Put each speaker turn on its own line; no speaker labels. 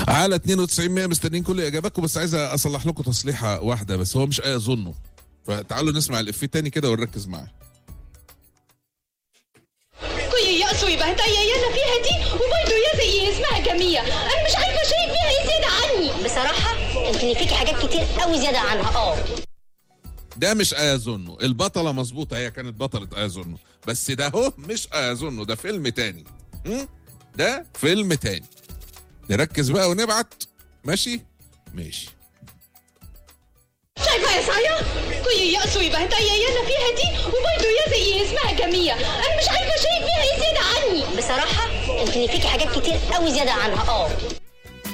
على 92 100 مستنيين كل اجاباتكم بس عايز اصلح لكم تصليحه واحده بس هو مش ايه اظنه فتعالوا نسمع الافيه تاني كده ونركز معاه
كوي يأسوا يبقى يانا فيها دي وبرضه يا زي اسمها جميع انا مش عارفه شيء فيها ايه زياده عني
بصراحة يمكن فيكي حاجات كتير قوي زيادة عنها اه
ده مش ايظنه البطله مظبوطه هي كانت بطله ايظنه بس ده هو مش ايظنه ده فيلم تاني م? ده فيلم تاني نركز بقى ونبعت ماشي ماشي
شايفه يا سايا كوي يأسوا يبقى يانا فيها دي وبرضه يا زي اسمها جميع انا مش عارفه شيء فيها ايه زياده عني
بصراحة يمكن فيكي حاجات كتير قوي زيادة عنها اه